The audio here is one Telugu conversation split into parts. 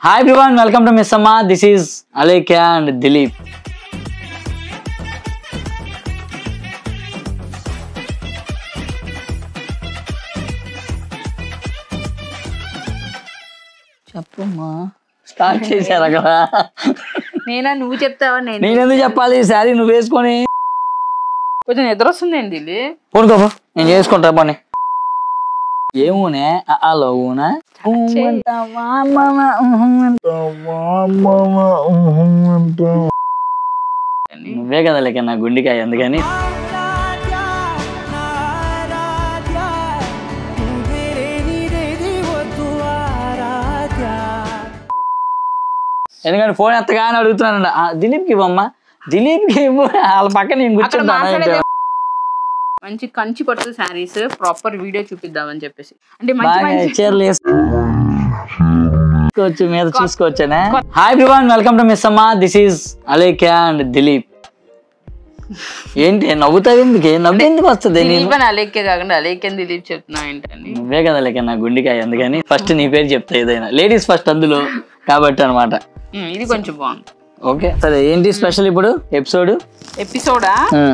Hi everyone welcome to Missamma this is Alekhya and Dilip చెప్పమ్మా స్టార్ట్ చేశారు అక్కడ నేనా నువ్వు చెప్తావా నేను నేనెందుకు చెప్పాలి ఈ శారీ నువ్వు వేసుకొని కొంచెం నిద్ర వస్తుందండి ఇది పడుకోపో నేను చేసుకుంటా పని ఏమూనే అలో ఊనా నువ్వే కదా లేక నా గుండికాయ అందుకని ఎందుకంటే ఫోన్ ఎత్తగా అని అడుగుతున్నాను ఆ, దిలీప్కి ఇవ్వమ్మా దిలీప్కి ఇవ్వు వాళ్ళ పక్కన నేను అక్కడ కూర్చుంటాను మాట్లాడేది మంచి కంచి పట్టు శారీస్ ప్రాపర్ వీడియో చూపిద్దామని చెప్పేసి అంటే మంచి బాగా మంచి చీరలు వేసుకోవచ్చు మీద చూసుకోవచ్చానే hi everyone welcome to Missamma this is Alekhya and Dilip ఏంటి నవ్వుతావు ఎందుకు నవ్వు ఎందుకు వస్తుంది నేను దిలీప్ అని అలేఖ్య కాకుండా అలేఖ్య అని దిలీప్ చెప్తున్నా ఏంటండి నువ్వే కదా లేక నా గుండికాయ అందుకని ఫస్ట్ నీ పేరు చెప్తా ఏదైనా లేడీస్ ఫస్ట్ అందులో కాబట్టి అనమాట ఉమ్, ఇది కొంచెం బాగుంది ఓకే సరే ఏంటి స్పెషల్ ఇప్పుడు ఎపిసోడ్ ఎపిసోడా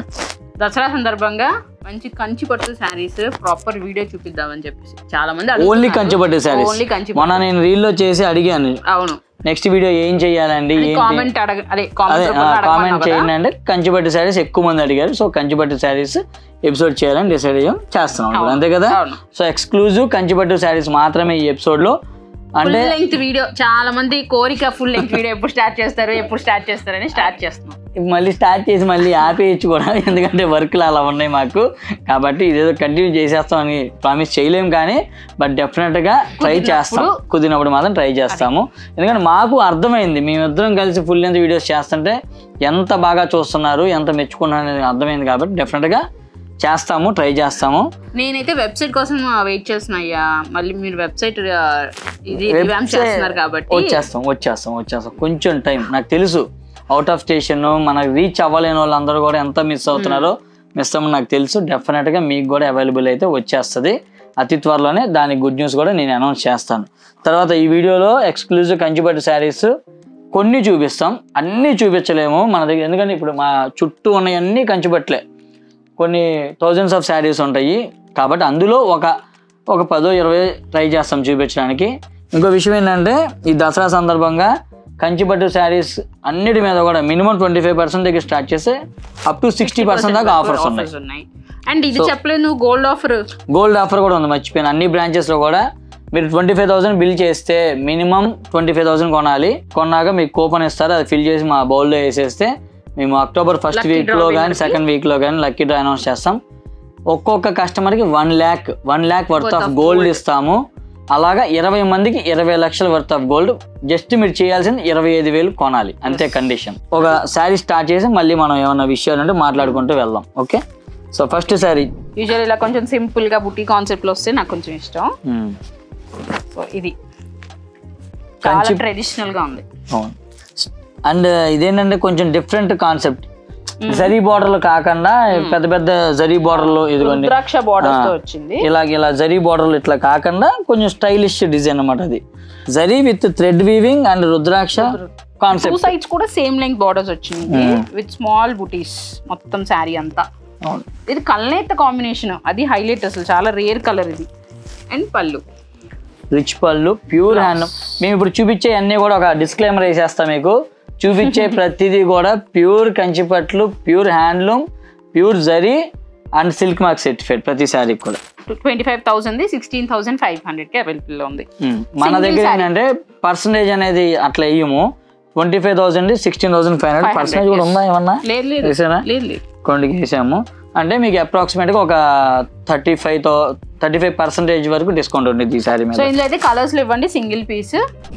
దసరా సందర్భంగా మంచి కంచి పట్టు శారీస్ ప్రాపర్ వీడియో చూపిద్దామని చెప్పేసి చాలా మంది only Kanchipattu saris only Kanchi మొన్న నేను రీల్ లో చేసి అడిగాను అవును నెక్స్ట్ వీడియో ఏం చెయ్యాలండి ఏంటి కామెంట్ అడగ అదే అదే కామెంట్ కామెంట్ చేయండి అంటే కంచిపట్టు శారీస్ ఎక్కువ మంది అడిగారు సో కంచిపట్టు శారీస్ ఎపిసోడ్ చేయాలని డిసైడ్ అయ్యాం చేస్తున్నాం ఇప్పుడు. అంతే కదా అవును. సో ఎక్స్క్లూజివ్ కంచిపట్టు శారీస్ మాత్రమే ఈ ఎపిసోడ్ లో అంటే ఫుల్ లెంగ్త్ వీడియో చాలా మంది కోరిక ఫుల్ లెంగ్త్ వీడియో ఎప్పుడు స్టార్ట్ చేస్తారు ఎప్పుడు స్టార్ట్ చేస్తారని స్టార్ట్ చేస్తున్నాం మళ్ళీ స్టార్ట్ చేసి మళ్ళీ ఆపేయచ్చు కూడా ఎందుకంటే వర్క్లు అలా ఉన్నాయి మాకు కాబట్టి ఇదేదో కంటిన్యూ చేసేస్తామని ప్రామిస్ చేయలేం కానీ బట్ డెఫినెట్గా ట్రై చేస్తాం కుదిరినప్పుడు మాత్రం ట్రై చేస్తాము ఎందుకంటే మాకు అర్థమైంది మేమిద్దరం కలిసి ఫుల్ లెంత్ వీడియోస్ చేస్తుంటే ఎంత బాగా చూస్తున్నారు ఎంత మెచ్చుకున్నారు అనేది అర్థమైంది కాబట్టి డెఫినెట్గా చేస్తాము ట్రై చేస్తాము నేనైతే వెబ్సైట్ కోసం వెయిట్ చేస్తున్నా అయ్యా మళ్ళీ మీరు వెబ్సైట్ ఇది రివామ్ చేస్తున్నారు కాబట్టి వచ్చేస్తాం వచ్చేస్తాం వచ్చేస్తాం కొంచెం టైం నాకు తెలుసు అవుట్ ఆఫ్ స్టేషన్ మనకు రీచ్ అవ్వలేని వాళ్ళందరూ కూడా ఎంత మిస్ అవుతున్నారో మిస్ అవ్వని నాకు తెలుసు డెఫినెట్గా మీకు కూడా అవైలబుల్ అయితే వచ్చేస్తుంది అతి త్వరలోనే దాని గుడ్ న్యూస్ కూడా నేను అనౌన్స్ చేస్తాను తర్వాత ఈ వీడియోలో ఎక్స్క్లూజివ్ కంచిపట్టు శారీస్ కొన్ని చూపిస్తాం అన్నీ చూపించలేము మన దగ్గర ఎందుకంటే ఇప్పుడు మా చుట్టూ ఉన్నవన్నీ కంచిపట్లే కొన్ని థౌజండ్స్ ఆఫ్ శారీస్ ఉంటాయి కాబట్టి అందులో ఒక ఒక పదో ఇరవై ట్రై చేస్తాం చూపించడానికి ఇంకో విషయం ఏంటంటే ఈ దసరా సందర్భంగా కంచిపట్టు శారీస్ అన్నిటి మీద కూడా మినిమం ట్వంటీ ఫైవ్ పర్సెంట్ దగ్గర స్టార్ట్ చేస్తే అప్ టు సిక్స్టీ పర్సెంట్ దాకా ఆఫర్స్ ఉన్నాయి ఆఫర్స్ ఉన్నాయి అండ్ ఇది చెప్పలేదు నువ్వు గోల్డ్ ఆఫర్ గోల్డ్ ఆఫర్ కూడా ఉంది మర్చిపోయాను అన్ని బ్రాంచెస్లో కూడా మీరు ట్వంటీ ఫైవ్ థౌసండ్ బిల్ చేస్తే మినిమం ట్వంటీ ఫైవ్ థౌసండ్ కొనాలి కొన్నాక మీకు కూపన్ ఇస్తారు అది ఫిల్ చేసి మా బౌల్లో వేసేస్తే మేము అక్టోబర్ ఫస్ట్ Lucky వీక్లో draw కానీ సెకండ్ వీక్లో కానీ లక్కీ డ్రా అనౌన్స్ చేస్తాం ఒక్కొక్క కస్టమర్కి one lakh one lakh worth of gold ఇస్తాము అలాగా ఇరవై మందికి ఇరవై లక్షల వర్త్ ఆఫ్ గోల్డ్ జస్ట్ మీరు చేయాల్సింది ఇరవై ఐదు వేలు కొనాలి అంతే కండిషన్ ఒక శారీ స్టార్ట్ చేసి మళ్ళీ మనం ఏమైనా విషయాలు అంటే మాట్లాడుకుంటూ వెళ్దాం okay so first sari usual ఇలా కొంచెం సింపుల్ గా బుట్టి కాన్సెప్ట్ లో వస్తే నాకు కొంచెం ఇష్టం సో ఇది చాలా ట్రెడిషనల్ గా ఉంది అవును అండ్ ఇదేంటంటే కొంచెం డిఫరెంట్ కాన్సెప్ట్ జరీ బార్డర్లు కాకుండా పెద్ద పెద్ద జరీ బార్డర్లు ఇదిగోండి రుద్రాక్ష బార్డర్స్ తో వచ్చింది ఇలా ఇలా జరీ బార్డర్లు ఇట్లా కాకుండా కొంచెం స్టైలిష్ డిజైన్ అన్నమాట అది zari with thread weaving and rudraksha two concept sides కూడా సేమ్ లెంగ్త్ బార్డర్స్ వచ్చింది విత్ స్మాల్ బుటీస్ మొత్తం శారీ అంతా అవును ఇది కల్నేత కాంబినేషన్ అది హైలైట్ అసలు చాలా రేర్ కలర్ ఇది అండ్ పళ్ళు రిచ్ పళ్ళు ప్యూర్ హ్యాండ్ మేము ఇప్పుడు చూపించే అన్నీ కూడా ఒక డిస్క్లైమర్ వేసేస్తాం మీకు చూపించే ప్రతిదీ కూడా ప్యూర్ కంచిపట్లు pure handloom pure zari and silk mark certificate ప్రతి శారీకి కూడా twenty five thousand sixteen thousand five hundred కి అవైలబుల్ లో ఉంది ఉమ్. మన దగ్గర ఏంటంటే పర్సంటేజ్ అనేది అట్లా వేయము twenty five thousand sixteen thousand five hundred percentage కూడా ఉందా ఏమన్నా లేదు లేదు వేసారా లేదు లేదు కొండకి వేసాము అంటే మీకు అప్రాక్సిమేట్గా ఒక థర్టీ ఫైవ్ తో థర్టీ ఫైవ్ పర్సెంటేజ్ వరకు డిస్కౌంట్ ఉంటుంది ఈ శారీ సో మీద ఇందులో అయితే కలర్స్ ఇవ్వండి సింగిల్ పీస్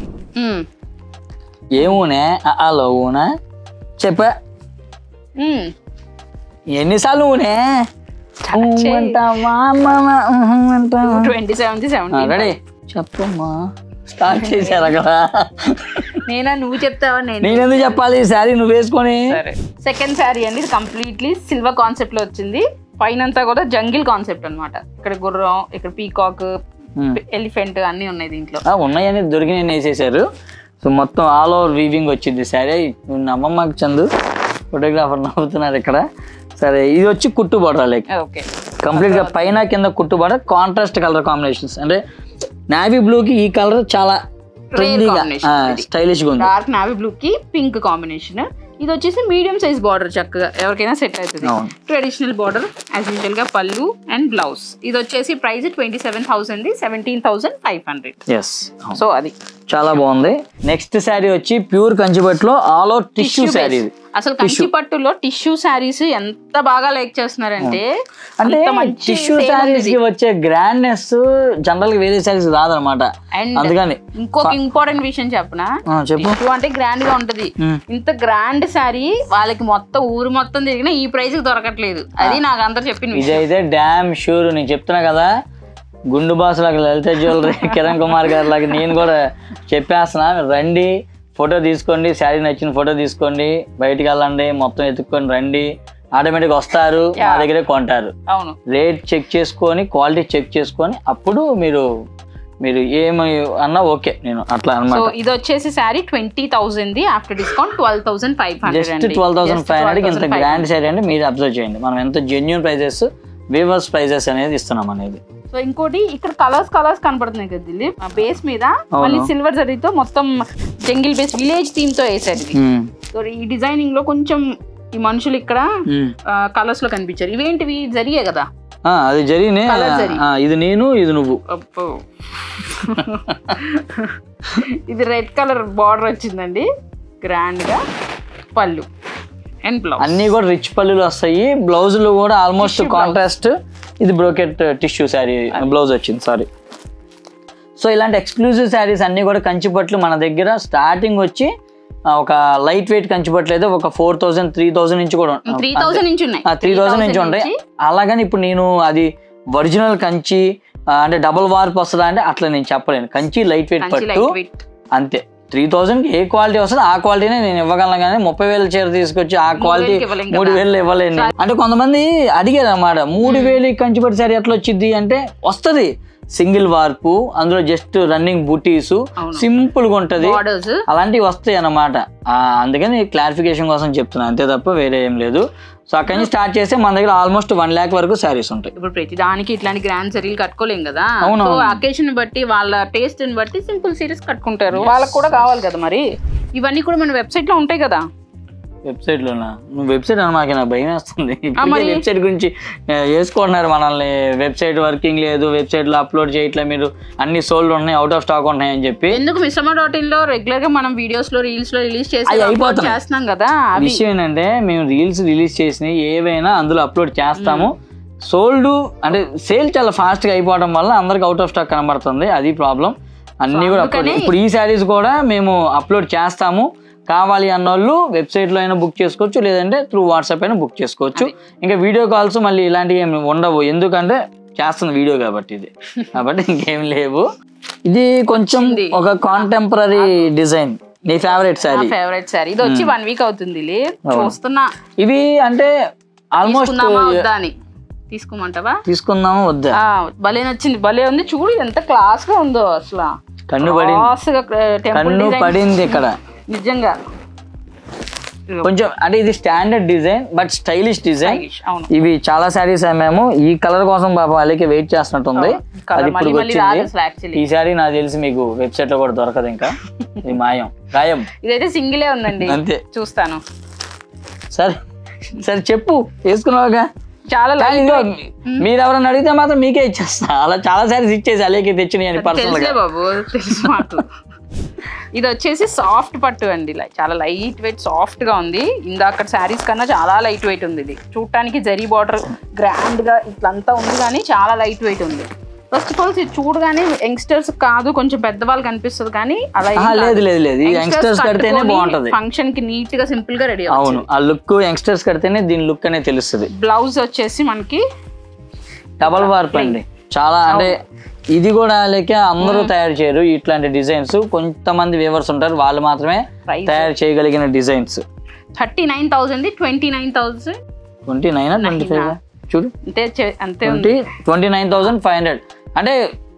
ఏమూనే అలో ఊనా చెప్పా ఎన్నిసార్లు ఊనే ట్వంటీ సెవెంత్ సెవెంటీ రెడీ చెప్పమ్మా స్టార్ట్ చేశారు అక్కడ నేనా నువ్వు చెప్తావా నేను నేనెందుకు చెప్పాలి ఈ శారీ నువ్వు వేసుకొని సరే సెకండ్ శారీ అండి ఇది కంప్లీట్లీ సిల్వర్ కాన్సెప్ట్ లో వచ్చింది పైన అంతా కూడా జంగిల్ కాన్సెప్ట్ అన్నమాట ఇక్కడ గుర్రం ఇక్కడ పీకాక్ Hmm. ఎలిఫెంట్ అన్ని ఉన్నాయి దీంట్లో ఆ, ఉన్నాయని దొరికిన వేసేసారు సో మొత్తం ఆల్ ఓవర్ వీవింగ్ వచ్చింది సరే నమ్మమ్మకి చందు ఫోటోగ్రాఫర్ నవ్వుతున్నారు ఇక్కడ సరే ఇది వచ్చి కుట్టు బోర్డర్ లైక్ ఓకే కంప్లీట్ గా పైన కింద కుట్టు బోర్డర్ కాంట్రాస్ట్ కలర్ కాంబినేషన్స్ అంటే నావీ బ్లూ కి ఈ కలర్ చాలా ట్రెండీగా combination ఇది. స్టైలిష్ గా ఉంది డార్క్ నావీ బ్లూ కి పింక్ కాంబినేషన్ ఇది వచ్చేసి మీడియం సైజ్ బార్డర్ చక్కగా ఎవరికైనా సెట్ అవుతుంది అవును. ట్రెడిషనల్ బార్డర్ యాజ్ యూజువల్ గా పళ్ళు అండ్ బ్లౌజ్ ఇది వచ్చేసి price twenty seven thousand seventeen thousand five hundred yes so అది చాలా బాగుంది నెక్స్ట్ శారీ వచ్చి ప్యూర్ కంచిపట్లో ఆల్ ఓవర్ టిష్యూ శారీ ఇది అసలు కంచి పట్టులో టిష్యూ శారీస్ ఎంత బాగా లైక్ చేస్తున్నారంటే అంటే అంత మంచి టిష్యూ sale శారీస్ ఉంది. కి వచ్చే గ్రాండ్నెస్ జనరల్ గా వేరే శారీస్ రాదనమాట And అందుకని ఇంకొక ఇంపార్టెంట్ విషయం చెప్పనా ఆ, చెప్పు టిష్యూ అంటే గ్రాండ్ గా ఉంటది మ్మ్. ఇంత గ్రాండ్ శారీ వాళ్ళకి మొత్తం ఊరు మొత్తం తిరిగినా ఈ ప్రైస్ కి దొరకట్లేదు అది నాకు అందరు చెప్పిన విషయం ఇదైతే డ్యామ్ షూర్ నేను చెప్తున్నా కదా గుండు బాస్ లాగా లలిత జ్యువెలరీ కిరణ్ కుమార్ గారి లాగా నేను కూడా చెప్పేస్తున్నా రండి ఫోటో తీసుకోండి శారీ నచ్చిన ఫోటో తీసుకోండి బయటికి వెళ్ళండి మొత్తం ఎత్తుక్కొని రండి ఆటోమేటిక్ వస్తారు మా Yeah. దగ్గరే కొంటారు అవును రేట్ చెక్ చేసుకొని క్వాలిటీ చెక్ చేసుకొని అప్పుడు మీరు మీరు ఏమి అన్నా ఓకే నేను అట్లా సో అనమాట ఇది వచ్చేసి sari twenty thousand after discount twelve thousand five just hundred twelve thousand five హండ్రెడ్కి ఇంత గ్రాండ్ శారీ అంటే మీరు అబ్జర్వ్ చేయండి మనం ఎంత జెన్యున్ ప్రైజెస్ వీవర్స్ ప్రైజెస్ అనేది ఇస్తున్నాం అనేది సో ఇంకోటి ఇక్కడ కలర్స్ కలర్స్ కనపడుతున్నాయి కదా దిలీప్ ఆ బేస్ మీద మళ్ళీ సిల్వర్ జరీతో మొత్తం జంగిల్ బేస్ విలేజ్ థీమ్ తో వేసారు ఇది మ్మ్. సో ఈ డిజైనింగ్ లో కొంచెం ఈ మనుషులు ఇక్కడ మ్మ్. కలర్స్ లో కనిపించారు ఇవేంటివి జరిగే కదా ఆ, అది జరిగినే Colour జరి. ఆ, ఇది నేను ఇది నువ్వు అబ్బో. ఇది రెడ్ కలర్ బార్డర్ వచ్చిందండి గ్రాండ్ గా పళ్ళు అండ్ బ్లౌజ్ అన్ని కూడా రిచ్ పల్లులు వస్తాయి బ్లౌజులు కూడా ఆల్మోస్ట్ Tissue blouse. కాంట్రాస్ట్ ఇది బ్రోకెట్ టిష్యూ శారీ బ్లౌజ్ వచ్చింది సారీ సో ఇలాంటి ఎక్స్క్లూజివ్ శారీస్ అన్ని కూడా కంచిపట్లు మన దగ్గర స్టార్టింగ్ వచ్చి ఆ, ఒక లైట్ వెయిట్ కంచిపట్లు అయితే ఒక ఫోర్ థౌసండ్ త్రీ థౌసండ్ నుంచి కూడా త్రీ థౌసండ్ నుంచి ఉన్నాయి త్రీ థౌసండ్ నుంచి ఉంటాయి అలాగని ఇప్పుడు నేను అది ఒరిజినల్ కంచి ఆ, అంటే డబుల్ వార్ప్ వస్తుందా అంటే అట్లా నేను చెప్పలేను కంచి లైట్ వెయిట్ కంచి పట్టు లైట్ వెయిట్ అంతే త్రీ థౌసండ్ ఏ క్వాలిటీ వస్తుంది ఆ క్వాలిటీనే నేను ఇవ్వగలను కానీ ముప్పై వేల చీర తీసుకొచ్చి ఆ క్వాలిటీ వేలకి ఇవ్వలేం మూడు వేలు ఇవ్వలేను అంటే కొంతమంది అడిగారు అన్నమాట మూడు వేలు కంచిపట్టి సారీ ఎట్లా వచ్చింది అంటే వస్తది సింగిల్ వార్పు అందులో జస్ట్ రన్నింగ్ బుటీస్ అవును. సింపుల్ గా ఉంటది బార్డర్స్ అలాంటివి వస్తాయి అన్నమాట ఆ, అందుకని క్లారిఫికేషన్ కోసం చెప్తున్నా అంతే తప్ప వేరే ఏం లేదు సో అక్కడి నుంచి స్టార్ట్ చేస్తే మన దగ్గర ఆల్మోస్ట్ వన్ ల్యాక్ వరకు శారీస్ ఉంటాయి ఇప్పుడు ప్రతి దానికి ఇట్లాంటి గ్రాండ్ సరీలు కట్టుకోలేం కదా అవును, సో అవును. అకేషన్ బట్టి వాళ్ళ టేస్ట్ ని బట్టి సింపుల్ సిరీస్ కట్టుకుంటారు వాళ్ళకి కూడా కావాలి కదా మరి ఇవన్నీ కూడా మన వెబ్సైట్ లో ఉంటాయి కదా వెబ్సైట్ లోనా నువ్వు వెబ్సైట్ అని మాకు నాకు భయం వేస్తుంది మరి? వెబ్సైట్ గురించి ఆ, వేసుకుంటున్నారు మనల్ని వెబ్సైట్ వర్కింగ్ లేదు వెబ్సైట్ లో అప్లోడ్ చేయట్లే మీరు అన్ని సోల్డ్ ఉన్నాయి అవుట్ ఆఫ్ స్టాక్ ఉన్నాయి అని చెప్పి ఎందుకు మిస్సమ్మ డాట్ ఇన్ లో రెగ్యులర్ గా మనం వీడియోస్ లో రీల్స్ లో రిలీజ్ చేసి అవి upload అయిపోతున్నాయి. చేస్తున్నాం కదా అవి విషయం ఏంటంటే మేము రీల్స్ రిలీజ్ చేసినవి ఏవైనా అందులో అప్లోడ్ చేస్తాము సోల్డ్ అంటే సేల్ చాలా ఫాస్ట్ గా అయిపోవడం వల్ల అందరికి అవుట్ ఆఫ్ స్టాక్ కనబడుతుంది అది ప్రాబ్లం అన్ని కూడా upload- అందుకని- ఇప్పుడు ఈ శారీస్ కూడా మేము అప్లోడ్ చేస్తాము కావాలి అన్న వాళ్ళు వెబ్సైట్ లో అయినా బుక్ చేసుకోవచ్చు లేదంటే త్రూ వాట్సాప్ అయినా బుక్ చేసుకోవచ్చు ఇంకా వీడియో కాల్స్ మళ్ళీ ఇలాంటివి ఏమి ఉండవు ఎందుకంటే చేస్తుంది వీడియో కాబట్టి ఇది కాబట్టి ఇంకేం లేవు ఇది కొంచెం వచ్చింది. ఒక కాంటెంపరీ డిజైన్ నీ ఫేవరెట్ శారీ ఫేవరెట్ సారీ ఇది వచ్చి వన్ వీక్ అవుతుంది లే. చూస్తున్నా ఇవి అంటే ఆల్మోస్ట్ తీసుకుందామా వద్దా అని తీసుకోమంటావా తీసుకుందాము వద్దా ఆ, భలే నచ్చింది భలే ఉంది చూడు ఎంత క్లాస్ గా ఉందో అసలు కన్ను పడింది క్లాస్ గా టెంపుల్ కన్ను పడింది ఇక్కడ నిజంగా కొంచెం అంటే ఇది standard design but stylish design Stylish, అవును ఇవి చాలా శారీస్ మేము ఈ కలర్ కోసం పాపం అలాగే వెయిట్ చేస్తున్నట్టుంది Colour అది మళ్ళీ ఇప్పుడు మళ్ళీ రాదు వచ్చింది అసలు యాక్చువల్లీ ఈ శారీ నాకు తెలిసి మీకు వెబ్సైట్ లో కూడా దొరకదు ఇంకా ఇది మాయం గాయం ఇదైతే సింగిలే ఉందండి అంతే చూస్తాను సరే సరే చెప్పు వేసుకున్నావుగా చాలా కానీ లైట్ ఇదిగో, మీరు ఎవరైనా అడిగితే మాత్రం మీకే ఇచ్చేస్తా అలా చాలా సారీస్ ఇచ్చేసి అలాగే తెచ్చినాయి అని పర్సనల్ తెలుసులే గా బాబు తెలుసు మాకు ఇది వచ్చేసి సాఫ్ట్ పట్టు అండి like చాలా లైట్ వెయిట్ సాఫ్ట్ గా ఉంది ఇందాక శారీస్ కన్నా చాలా లైట్ వెయిట్ ఉంది ఇది చూడటానికి జరీ బార్డర్ గ్రాండ్ గా ఇట్లంతా ఉంది కానీ చాలా లైట్ వెయిట్ ఉంది ఫస్ట్ ఆఫ్ ఆల్ ఇది చూడగానే యంగ్స్టర్స్ కాదు కొంచెం పెద్దవాళ్ళు కనిపిస్తుంది కానీ అలా ఆహా, లేదు లేదు లేదు ఈ యంగ్స్టర్స్ కడితేనే బాగుంటది ఫంక్షన్ కి నీట్ గా సింపుల్ గా రెడీ అవును ఆ లుక్ యంగ్స్టర్స్ కడితేనే దీని లుక్ అనేది తెలుస్తుంది బ్లౌజ్ వచ్చేసి మనకి డబల్ వార్ప్ అండి చాలా అంటే ఇది కూడా లేక అందరూ తయారు చేయరు ఇట్లాంటి డిజైన్స్ కొంతమంది వేవర్స్ ఉంటారు వాళ్ళు మాత్రమే Price. తయారు చేయగలిగిన designs thirty nine thousand twenty nine thousand twenty nine twenty five చూడు అంతే చే- అంతే ఉంది twenty twenty nine thousand five hundred అంటే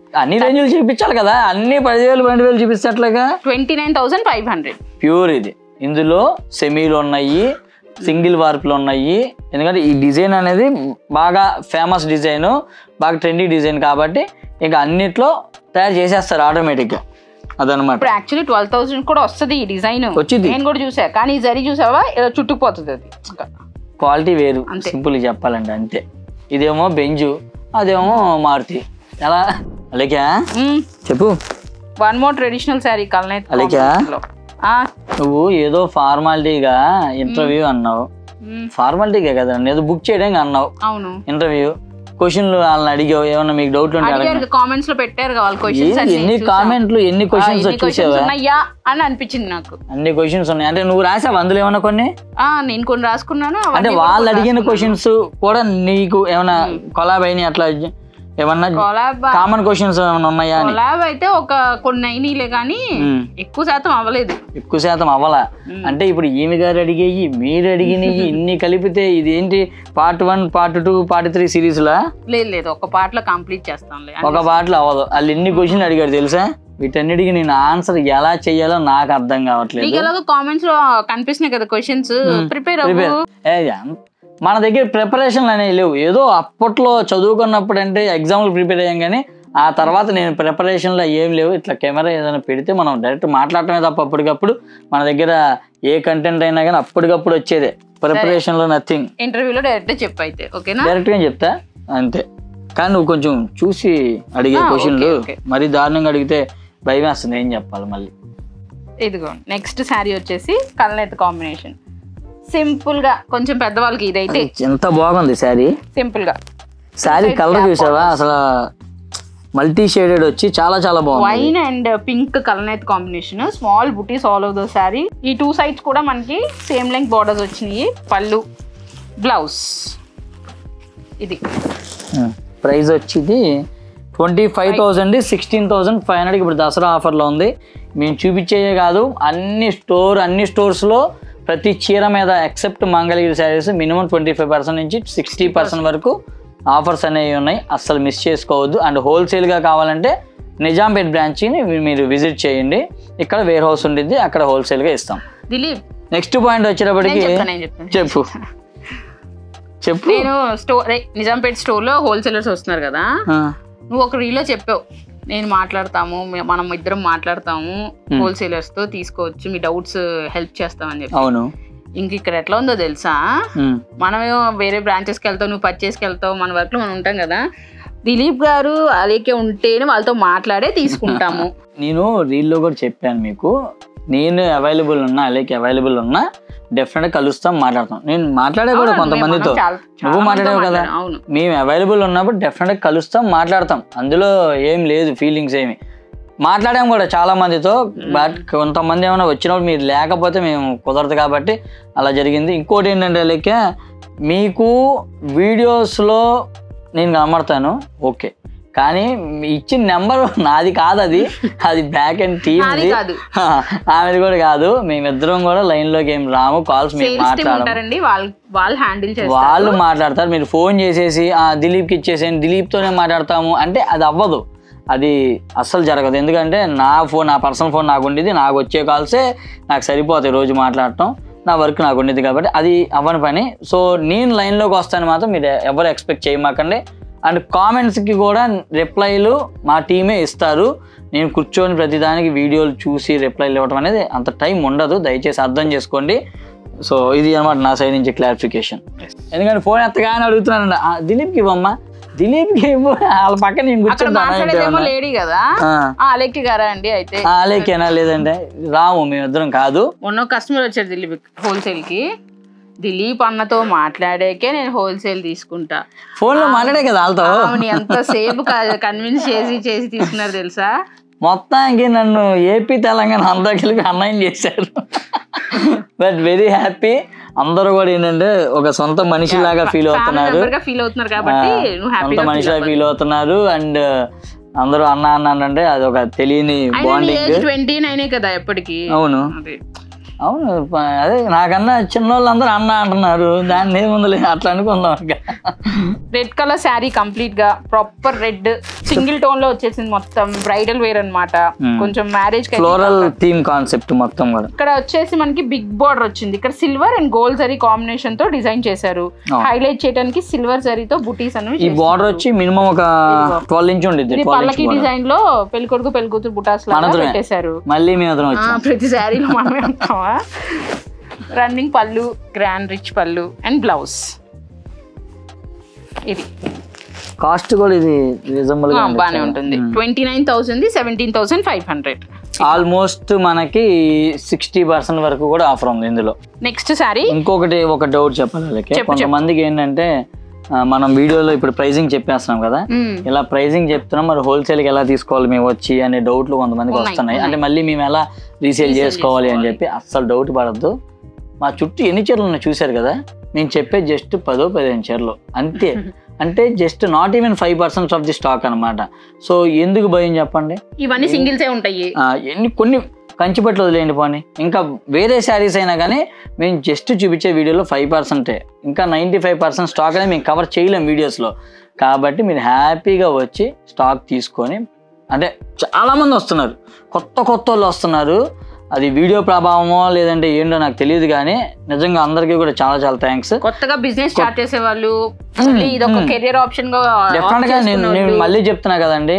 అన్ని రేంజ్లు చూపించాలి కదా అన్ని పదివేలు పన్నెండు వేలు చూపించట్లేగా twenty nine thousand five hundred pure ఇది ఇందులో సెమీలు ఉన్నాయి సింగిల్ వార్పులు ఉన్నాయి ఎందుకంటే ఈ డిజైన్ అనేది బాగా ఫేమస్ డిజైన్ బాగా ట్రెండీ డిజైన్ కాబట్టి ఇంకా అన్నిట్లో తయారు చేసేస్తారు ఆటోమేటిక్గా అదనమాట ఇప్పుడు యాక్చువల్లీ ట్వెల్వ్ థౌసండ్ కూడా వస్తుంది ఈ డిజైన్ వచ్చింది. నేను కూడా చూసా కానీ ఈ జరీ చూసావా ఇలా చుట్టుకుపోతుంది అది ఇంకా. క్వాలిటీ వేరు అంతే. సింపుల్ చెప్పాలంటే అంతే ఇదేమో బెంజు అదేమో మారుతి ఎలా అలాగే మ్మ్. చెప్పు వన్ మోర్ ట్రెడిషనల్ శారీ కల్నేత్ అలాగా? combination లో. ఆ, నువ్వు ఏదో ఫార్మాలిటీగా ఇంటర్వ్యూ అన్నావు మ్మ్. ఫార్మాలిటీగా కదా ఏదో బుక్ చేయడానికి అన్నావు అవును ఇంటర్వ్యూ క్వశ్చన్లు వాళ్ళని అడిగావు ఏమన్నా మీకు డౌట్లు ఉంటే అడగండి అడిగారు కామెంట్స్ లో పెట్టారు కదా వాళ్ళు క్వశ్చన్స్ ఏ- ఎన్ని కామెంట్లు ఎన్ని క్వశ్చన్స్ చూసావా ఉన్నాయా అని అనిపించింది నాకు అన్ని క్వశ్చన్స్ ఉన్నాయి అంటే నువ్వు రాసావు అందులో ఏమన్నా కొన్ని ఆ నేను కొన్ని రాసుకున్నాను అంటే అవన్నీ కూడా వాళ్ళు అడిగిన రాసుకున్నాను. క్వశ్చన్స్ కూడా నీకు ఏమైనా కొలాబ్ అయినాయి అట్లా ఏమన్నా కొలాబ్ కామన్ క్వశ్చన్స్ ఏమైనా ఉన్నాయా అని కొలాబ్ అయితే ఒక కొన్ని అయినాయిలే కానీ ఉమ్. ఎక్కువ శాతం అవ్వలేదు ఎక్కువ శాతం అవ్వలా అంటే ఇప్పుడు ఈమె గారు అడిగేయి మీరు అడిగినవి ఇన్ని కలిపితే ఇది ఏంటి part one part two part three సిరీస్లా లేదు లేదు ఒక పాటలో కంప్లీట్ చేస్తాంలే ఒక పాటలో అవ్వదు వాళ్ళు ఎన్ని క్వశ్చన్లు అడిగారు తెలుసా వీటన్నిటికి నేను ఆన్సర్ ఎలా చేయాలో నాకు అర్థం కావట్లేదు నీకు ఎలాగో కామెంట్స్ లో కనిపిస్తున్నాయి కదా క్వశ్చన్స్ ప్రిపేర్ ప్రిపేర్ అవ్వు ఏ ఎం- మన దగ్గర ప్రిపరేషన్లు అనేవి లేవు ఏదో అప్పట్లో చదువుకున్నప్పుడు అంటే ఎగ్జామ్లు ప్రిపేర్ అయ్యాం కానీ ఆ తర్వాత నేను ప్రిపరేషన్లో ఏం లేవు ఇట్లా కెమెరా ఏదైనా పెడితే మనం డైరెక్ట్ మాట్లాడటమే తప్ప అప్పటికప్పుడు మన దగ్గర ఏ కంటెంట్ అయినా కానీ అప్పటికప్పుడు వచ్చేదే ప్రిపరేషన్లో నథింగ్ ఇంటర్వ్యూలో డైరెక్ట్ చెప్పు అయితే ఓకేనా డైరెక్ట్గా చెప్తా అంతే కానీ నువ్వు కొంచెం చూసి అడిగే ఆ, క్వశ్చన్లు ఓకే, ఓకే. మరీ దారుణంగా అడిగితే భయం వేస్తుంది ఏం చెప్పాలి మళ్ళీ ఇదిగో నెక్స్ట్ శారీ వచ్చేసి కల్నేత కాంబినేషన్ సింపుల్ గా కొంచెం పెద్దవాళ్ళకి ఇదైతే ఎంత బాగుంది శారీ సింపుల్ గా శారీ కలర్ చూసావా అసలు మల్టీ షేడెడ్ వచ్చి చాలా చాలా బాగుంది వైన్ అండ్ పింక్ కలనేత్ combination small butis all over the sari ఈ టూ సైడ్స్ కూడా మనకి సేమ్ లెంగ్ బార్డర్స్ వచ్చినాయి పళ్ళు బ్లౌజ్ ఇది ప్రైస్ వచ్చింది twenty five thousand sixteen thousand five హండ్రెడ్కి ఇప్పుడు దసరా ఆఫర్లో ఉంది మేము చూపించేయే కాదు అన్ని స్టోర్ అన్ని స్టోర్స్లో ప్రతి చీర మీద except Mangalagiri saris minimum twenty five percent నుంచి సిక్స్టీ పర్సెంట్ వరకు ఆఫర్స్ అనేవి ఉన్నాయి అస్సలు మిస్ చేసుకోవద్దు అండ్ హోల్సేల్గా కావాలంటే నిజాంపేట్ బ్రాంచ్ని మీరు విజిట్ చేయండి ఇక్కడ వేర్ హౌస్ ఉండిద్ది అక్కడ హోల్సేల్గా ఇస్తాం దిలీప్ నెక్స్ట్ పాయింట్ వచ్చేటప్పటికి నేను చెప్తాను నేను చెప్తాను చెప్పు చెప్పు నేను స్టోర్ నిజాంపేట్ స్టోర్ లో హోల్సేలర్స్ వస్తున్నారు కదా ఆ, నువ్వు ఒక రీలో చెప్పావు నేను మాట్లాడతాము మే- మనం ఇద్దరం మాట్లాడతాము హోల్సేలర్స్ తో తీసుకోవచ్చు మీ డౌట్స్ హెల్ప్ చేస్తామని చెప్పి అవును ఇంక ఇక్కడ ఎట్లా ఉందో తెలుసా ఉమ్. మనమేమో వేరే బ్రాంచెస్కి వెళ్తావు నువ్వు పర్చేస్కి వెళ్తావు మన వర్క్లో మనం ఉంటాం కదా దిలీప్ గారు అలాగే ఉంటేనే వాళ్ళతో మాట్లాడే తీసుకుంటాము నేను రీల్లో కూడా చెప్పాను మీకు నేను అవైలబుల్ ఉన్నా అలాగే అవైలబుల్ ఉన్నా డెఫినెట్గా కలుస్తాం మాట్లాడతాం నేను మాట్లాడే కూడా అవును, కొంతమందితో మేము చాలా- చాలా నువ్వు మాట్లాడావు మందితో కదా మాట్లాడాం, అవును మేము అవైలబుల్ ఉన్నప్పుడు డెఫినెట్గా కలుస్తాం మాట్లాడతాం అందులో ఏం లేదు ఫీలింగ్స్ ఏమి మాట్లాడాం కూడా చాలా మందితో బట్ కొంతమంది ఏమైనా వచ్చినప్పుడు మీరు లేకపోతే మేము కుదరదు కాబట్టి అలా జరిగింది ఇంకోటి ఏంటంటే లెక్క మీకు వీడియోస్లో నేను కనబడతాను ఓకే కానీ మీ ఇచ్చిన నెంబర్ నాది కాదు అది అది బ్యాక్ అండ్ టీమ్ నాది కాదు ఆమెది కూడా కాదు మేమిద్దరం కూడా లైన్ లోకి ఏం రాము కాల్స్ మేము సేల్స్ టీమ్ మాట్లాడము ఉంటారండి వాళ్ళు వాళ్ళు హ్యాండిల్ చేస్తారు వాళ్ళు మాట్లాడతారు మీరు ఫోన్ చేసేసి ఆ దిలీప్కి ఇచ్చేసేయండి దిలీప్తోనే మాట్లాడతాము అంటే అది అవ్వదు అది అస్సలు జరగదు ఎందుకంటే నా ఫోన్ నా పర్సనల్ ఫోన్ నాకు ఉండేది నాకు వచ్చే కాల్సే నాకు సరిపోతాయి రోజు మాట్లాడటం నా వర్క్ నాకు ఉండేది కాబట్టి అది అవ్వని పని సో నేను లైన్లోకి వస్తాను మాత్రం మీరు ఎవరు ఎక్స్పెక్ట్ చేయమాకండి అండ్ కామెంట్స్కి కూడా రిప్లైలు మా టీమే ఇస్తారు నేను కూర్చొని ప్రతిదానికి వీడియోలు చూసి రిప్లైలు ఇవ్వడం అనేది అంత టైం ఉండదు దయచేసి అర్థం చేసుకోండి సో ఇది అనమాట నా సైడ్ నుంచి క్లారిఫికేషన్ ఎందుకంటే ఫోన్ ఎత్తగానే అడుగుతున్నాను "ఆ, దిలీప్కి ఇవ్వమ్మా దిలీప్కి ఇవ్వు వాళ్ళ పక్కన నేను అక్కడ కూర్చుంటాను మాట్లాడేదేమో లేడీ కదా ఆ, అలెక్కి గారా అండి అయితే అలాకేనా లేదంటే రాము మేమిద్దరం కాదు మొన్న కస్టమర్ వచ్చారు దిలీప్ హోల్సేల్ కి దిలీప్ అన్నతో మాట్లాడాకే నేను హోల్సేల్ తీసుకుంటా ఫోన్లో మాట్లాడే కదా వాళ్ళతో ఆమెని ఎంత సేపు కన్విన్స్ చేసి చేసి తీసుకున్నారు తెలుసా మొత్తానికి నన్ను ఏపీ తెలంగాణ అంతా కలిపి అన్యాయం చేశారు బట్ వెరీ హ్యాపీ అందరూ కూడా ఏంటంటే ఒక సొంత మనిషిలాగా ఫీల్ అవుతున్నారు గా ఫీల్ అవుతున్నారు కాబట్టి నువ్వు సొంత హ్యాపీగా మనిషిలా ఫీల్ అవుతున్నారు అండ్ అందరూ అన్న అన్న అంటే అది ఒక తెలియని బాండింగ్ ఏజ్ ట్వంటీ నైనే కదా ఎప్పటికి అవును అదే అవును ప- అదే నాకన్నా చిన్నోళ్ళందరూ అన్న అంటున్నారు దాన్ని ఏముంది అట్లా అనుకుందాం ఇక రెడ్ కలర్ శారీ కంప్లీట్ గా ప్రాపర్ రెడ్ సింగిల్ టోన్ లో వచ్చేసింది మొత్తం బ్రైడల్ వేర్ అన్నమాట కొంచెం మ్యారేజ్ ఫ్లోరల్ థీమ్ కాన్సెప్ట్ మొత్తం కూడా ఇక్కడ వచ్చేసి మనకి బిగ్ బార్డర్ వచ్చింది ఇక్కడ silver and gold zari combination తో డిజైన్ చేశారు అవును. హైలైట్ చేయడానికి సిల్వర్ జరీతో బుటీస్ అనేవి ఈ బార్డర్ వచ్చి మినిమం ఒక ట్వెల్వ్ ఇంచ్ ఉండిద్ది ఇది ట్వెల్వ్ ఇంచ్ పల్లకి డిజైన్ లో పెళ్లి కొడుకు పెళ్లి కూతురు బుటాస్ లాగా మనతోనే. పెట్టేశారు మళ్ళీ మేము అతను ఆ, వచ్చాం ప్రతి శారీలో మనమే ఉంటామా running pallu grand rich pallu and blouse ఇది కాస్ట్ కూడా ఇది రీజనబుల్ ఆ, గా బానే ఉంటుంది twenty nine thousand seventeen thousand five hundred almost మనకి సిక్స్టీ పర్సెంట్ వరకు కూడా ఆఫర్ ఉంది ఇందులో నెక్స్ట్ శారీ ఇంకొకటి ఒక డౌట్ చెప్పాలి వాళ్ళకి చెప్పు, కొంతమందికి ఏంటంటే ఆ, మనం వీడియోలో ఇప్పుడు ప్రైజింగ్ చెప్పేస్తున్నాం కదా ఇలా ప్రైజింగ్ చెప్తున్నాం మరి హోల్సేల్ కి ఎలా తీసుకోవాలి మేము వచ్చి అనే డౌట్లు కొంతమందికి ఉన్నాయి, వస్తున్నాయి అంటే మళ్ళీ మేము ఎలా రీసేల్ చేసుకోవాలి అని చెప్పి అస్సలు డౌట్ పడద్దు మా చుట్టూ ఎన్ని చీరలు ఉన్నాయి చూశారు కదా నేను చెప్పే జస్ట్ పదో పదిహేను చీరలు అంతే అంటే just not even five percent of the stock అన్నమాట సో ఎందుకు భయం చెప్పండి ఇవన్నీ సింగిల్సే ఉంటాయి ఆ, ఎన్ని కొన్ని కంచిపట్లు వదిలేయండి పోనీ ఇంకా వేరే శారీస్ అయినా కానీ మేము జస్ట్ చూపించే వీడియోలో ఫైవ్ పర్సెంటే ఇంకా నైంటీ ఫైవ్ పర్సెంట్ స్టాక్ అనేది మేము కవర్ చేయలేం వీడియోస్లో కాబట్టి మీరు హ్యాపీగా వచ్చి స్టాక్ తీసుకొని అంటే చాలామంది వస్తున్నారు కొత్త కొత్త వాళ్ళు వస్తున్నారు అది వీడియో ప్రభావమో లేదంటే ఏంటో నాకు తెలియదు కానీ నిజంగా అందరికీ కూడా చాలా చాలా థ్యాంక్స్ కొత్తగా బిజినెస్ స్టార్ట్ చేసే వాళ్ళు అసలు ఇది ఒక కెరియర్ ఆప్షన్ గా డెఫినెట్ గా నేను నేను మళ్ళీ చెప్తున్నా కదండి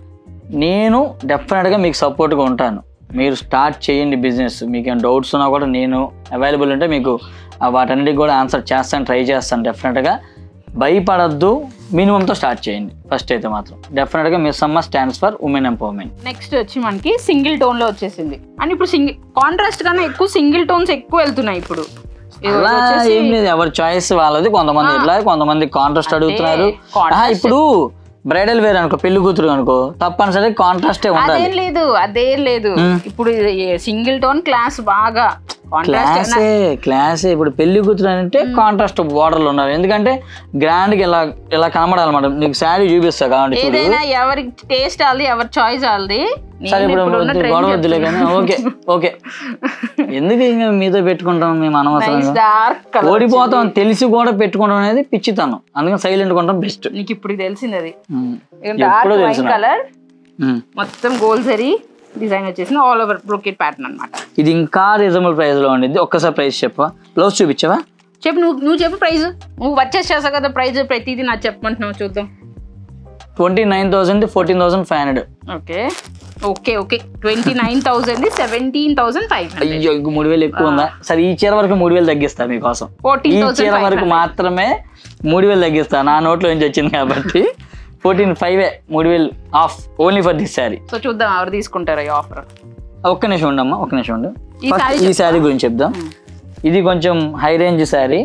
నేను డెఫినెట్ గా మీకు సపోర్ట్ గా ఉంటాను మీరు స్టార్ట్ చేయండి బిజినెస్ మీకు ఏమైనా డౌట్స్ ఉన్నా కూడా నేను అవైలబుల్ ఉంటే మీకు ఆ వాటన్నిటికి కూడా ఆన్సర్ చేస్తాను ట్రై చేస్తాను డెఫినెట్ గా భయపడద్దు మినిమంతో స్టార్ట్ చేయండి ఫస్ట్ అయితే మాత్రం డెఫినెట్ గా Miss Amma stands for women empowerment next వచ్చి మనకి సింగిల్ టోన్ లో వచ్చేసింది అండ్ ఇప్పుడు సింగిల్ కాంట్రాస్ట్ కన్నా ఎక్కువ సింగిల్ టోన్స్ ఎక్కువ వెళ్తున్నాయి ఇప్పుడు ఇది అలా వచ్చేసి ఏం లేదు ఎవరి చాయిస్ వాళ్ళది కొంతమంది ఇట్లా కొంతమంది కాంట్రాస్ట్ అడుగుతున్నారు contrast. ఆహా, ఇప్పుడు బ్రైడల్ వేర్ అనుకో పెళ్లి కూతురు అనుకో తప్పనిసరి కాంట్రాస్టే ఉండాలి అదేం లేదు అదేం లేదు ఇప్పుడు సింగిల్ టోన్ క్లాస్ బాగా కాంట్రాస్ట్ క్లాసే క్లాసే ఇప్పుడు పెళ్లి కూతురు అంటే కాంట్రాస్ట్ బోర్డర్లు ఉన్నారు ఎందుకంటే గ్రాండ్ గా ఇలా ఇలా కనబడాలన్నమాట నీకు శారీ చూపిస్తా కాబట్టి చూడు ఏదైనా ఎవరి టేస్ట్ వాళ్ళది ఎవరి చాయిస్ వాళ్ళది సరే నేను ఇప్పుడు ఇప్పుడు ఉన్న వద్దు, trend గొడవ వద్దులే కానీ ఓకే ఓకే ఎందుకు ఇంకా మీతో పెట్టుకుంటాం మేము అనవసరంగా డార్క్ కలర్ ఓడిపోతాం తెలిసి కూడా పెట్టుకోవడం అనేది పిచ్చితనం అందుకని సైలెంట్ ఉండడం బెస్ట్ నీకు ఇప్పుడు తెలిసింది అది ఎప్పుడో డార్క్ తెలుసు వైన్ నాకు. కలర్ మొత్తం గోల్ జరీ డిజైన్ వచ్చేసింది ఆల్ ఓవర్ బ్రోకెట్ ప్యాటర్న్ అన్నమాట ఇది ఇంకా రీజనబుల్ ప్రైస్ లో ఉండిద్ది ఒక్కసారి ప్రైస్ చెప్పవా బ్లౌజ్ చూపించవా చెప్పు నువ్వు నువ్వు చెప్పు ప్రైజ్ నువ్వు వచ్చేసి చేసావు కదా ప్రైజ్ ప్రతిదీ నాకు చెప్పమంటున్నావు చూద్దాం twenty nine thousand fourteen thousand five hundred okay okay okay twenty nine thousand seventeen thousand five hundred అయ్యో ఇంకో మూడు వేలు ఎక్కువ ఉందా సరే ఈ చీర వరకు మూడు వేలు తగ్గిస్తా మీకోసం ఈ ఫోర్టీన్ థౌసండ్ చీర వరకు మాత్రమే మూడు వేలు తగ్గిస్తా నా నోట్లో నుంచి వచ్చింది కాబట్టి ఫోర్టీన్ ఫైవ్ మూడు వేలు off only for this sari so చూద్దాం ఎవరు తీసుకుంటారు ఈ ఆఫర్ ఒక్క నిమిషం ఉండమ్మా ఒక్క నిమిషం ఉండు ఈ ఫస్ట్ saree ఈ శారీ గురించి చెప్దాం ఇది కొంచెం హై రేంజ్ శారీ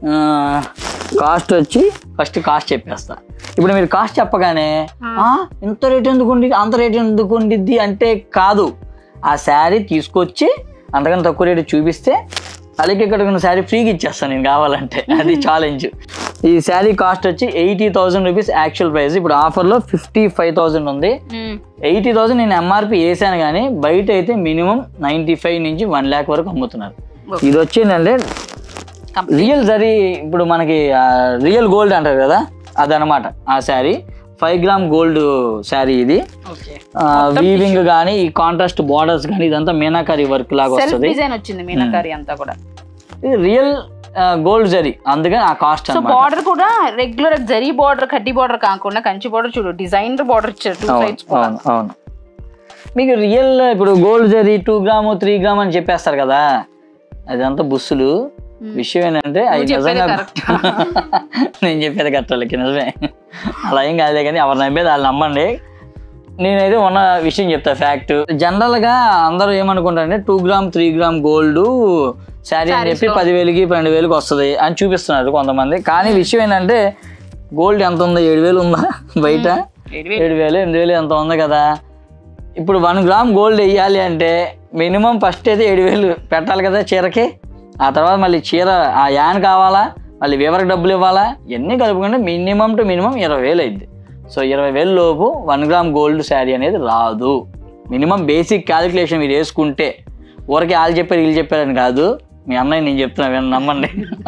కాస్ట్ వచ్చి ఫస్ట్ కాస్ట్ చెప్పేస్తా ఇప్పుడు మీరు కాస్ట్ చెప్పగానే "ఆ, ఇంత రేట్ ఎందుకు ఉండి అంత రేట్ ఎందుకు ఉండిద్ది అంటే కాదు ఆ శారీ తీసుకొచ్చి అంతకన్నా తక్కువ రేటు చూపిస్తే అలాగే ఇక్కడ ఉన్న శారీ ఫ్రీగా ఇచ్చేస్తాను నేను కావాలంటే అది ఛాలెంజ్ ఈ శారీ కాస్ట్ వచ్చి eighty thousand rupees actual price ఇప్పుడు ఆఫర్లో ఫిఫ్టీ ఫైవ్ థౌసండ్ ఉంది ఎయిటీ థౌసండ్ నేను ఎంఆర్పి వేసాను కానీ బయట అయితే మినిమం నైంటీ ఫైవ్ నుంచి వన్ ల్యాక్ వరకు అమ్ముతున్నారు Okay. ఇది వచ్చిందంటే రియల్ జరీ ఇప్పుడు మనకి రియల్ గోల్డ్ అంటారు కదా అదనమాట ఆ sari five gram gold sari ఇది ఓకే వీవింగ్ కానీ ఈ కాంట్రాస్ట్ బార్డర్స్ కానీ ఇదంతా మీనాకారి వర్క్ లాగా సెల్ఫ్ వస్తుంది డిజైన్ వచ్చింది మీనాకారి అంతా కూడా ఇది రియల్ గోల్డ్ జరీ అందుకని ఆ కాస్ట్ సో అనమాట బార్డర్ కూడా రెగ్యులర్ జరీ బార్డర్ కడ్డీ బార్డర్ కాకుండా కంచి బార్డర్ చూడు డిజైన్ బార్డర్ ఇచ్చారు టూ అవును సైడ్స్ కూడా అవును అవును మీకు రియల్ ఇప్పుడు gold zari two gram three gram అని చెప్పేస్తారు కదా అదంతా బుస్సులు విషయం ఏంటంటే అవి నువ్వు చెప్పేది నిజంగా correct. నేను చెప్పేది కట్టాలి నిజమే అలా ఏం కాదులే కానీ ఎవరు నమ్మేది వాళ్ళు నమ్మండి నేనైతే ఉన్న విషయం చెప్తా ఫ్యాక్ట్ జనరల్గా అందరూ ఏమనుకుంటారంటే two gram three gram gold sari అని చెప్పి పదివేలకి పన్నెండు వేలకి వస్తుంది అని చూపిస్తున్నారు కొంతమంది కానీ విషయం ఏంటంటే గోల్డ్ ఎంత ఉందో ఏడు వేలు ఉందా బయట ఏడు ఏడు వేలు ఎనిమిది వేలు ఎంత ఉంది కదా ఇప్పుడు వన్ గ్రామ్ గోల్డ్ వేయాలి అంటే మినిమం ఫస్ట్ అయితే ఏడు వేలు పెట్టాలి కదా చీరకి ఆ తర్వాత మళ్ళీ చీర ఆ యాన్ కావాలా మళ్ళీ వివరకు డబ్బులు ఇవ్వాలా ఇవన్నీ కలుపుకుంటే మినిమం టు మినిమం ఇరవై వేలు అయింది సో ఇరవై వేలు లోపు వన్ గ్రామ్ గోల్డ్ శారీ అనేది రాదు మినిమం బేసిక్ క్యాలిక్యులేషన్ మీరు వేసుకుంటే ఊరికి వాళ్ళు చెప్పారు వీళ్ళు చెప్పారని కాదు మీ అన్నయ్య నేను చెప్తున్నా వినండి, నమ్మండి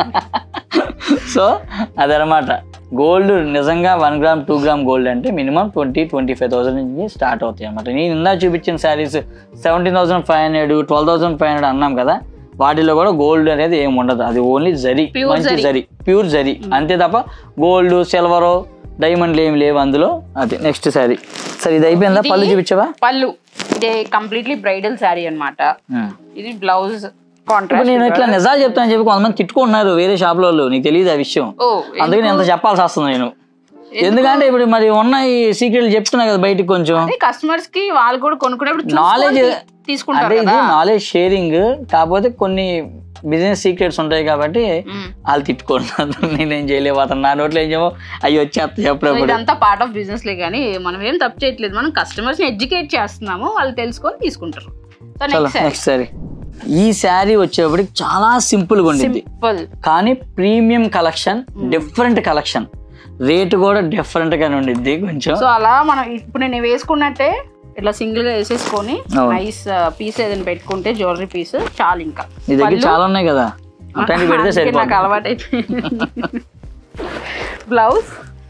సో అదనమాట గోల్డ్ నిజంగా one gram two gram gold అంటే minimum twenty twenty five thousand నుంచి స్టార్ట్ అవుతాయి అనమాట నేను ఇందా చూపించిన saris seventeen thousand five hundred twelve thousand five hundred అన్నాం కదా వాటిలో కూడా గోల్డ్ అనేది ఏమి ఉండదు అది ఓన్లీ జరీ Pure మంచి జరీ. జరీ ప్యూర్ జరీ అంతే తప్ప గోల్డ్ సిల్వర్ డైమండ్లు ఏమి లేవు అందులో అది నెక్స్ట్ శారీ సరే ఇది అయిపోయిందా ఇది- పళ్ళు చూపించవా పళ్ళు ఇది కంప్లీట్లీ బ్రైడల్ శారీ అన్నమాట ఇది బ్లౌజ్ ఇప్పుడు కాంట్రాస్ట్ నేను ఇట్లా నిజాలు చెప్తానని చెప్పి కొంతమంది తిట్టుకుంటున్నారు వేరే షాప్ వాళ్ళు నీకు తెలియదు ఆ విషయం ఓ అందుకే నేను ఎంత చెప్పాల్సి వస్తుంది నేను ఎందుకంటే ఇప్పుడు మరి ఉన్న ఈ సీక్రెట్లు చెప్తున్నా కదా బయటికి కొంచెం అదే కస్టమర్స్ కి వాళ్ళు కూడా కొనుక్కునేప్పుడు నాలెడ్జ్ చూసుకొని తీసుకుంటారు అంటే ఇది కదా నాలెడ్జ్ షేరింగ్ కాకపోతే కొన్ని బిజినెస్ సీక్రెట్స్ ఉంటాయి కాబట్టి మ్మ్. వాళ్ళు తిట్టుకుంటున్నారు నేనేం చేయలేకపోతాను నా నోట్లో ఏం చేయమో అవి వచ్చేస్తా సో ఎప్పుడప్పుడు ఇదంతా పార్ట్ ఆఫ్ బిజినెస్ లే కానీ మనం ఏం తప్పు చేయట్లేదు మనం కస్టమర్స్ ని ఎడ్యుకేట్ చేస్తున్నాము వాళ్ళు తెలుసుకొని తీసుకుంటారు సో చలో నెక్స్ట్ నెక్స్ట్ సారీ ఈ శారీ వచ్చేప్పటికి చాలా సింపుల్ గా ఉండింది సింపుల్ కానీ premium collection different collection rate కూడా డిఫరెంట్ గానే ఉండిద్ది కొంచెం సో అలా మనం ఇప్పుడు నేను వేసుకున్నట్టే ఇట్లా సింగిల్ గా వేసేసుకొని అవును. నైస్ పీస్ ఏదైనా పెట్టుకుంటే జ్యువెలరీ పీస్ చాలు ఇంకా నీ దగ్గర చాలా ఉన్నాయి కదా అట్లాంటివి పెడితే అందుకే నాకు సరిపోతుంది అలవాటు అయిపోయింది బ్లౌజ్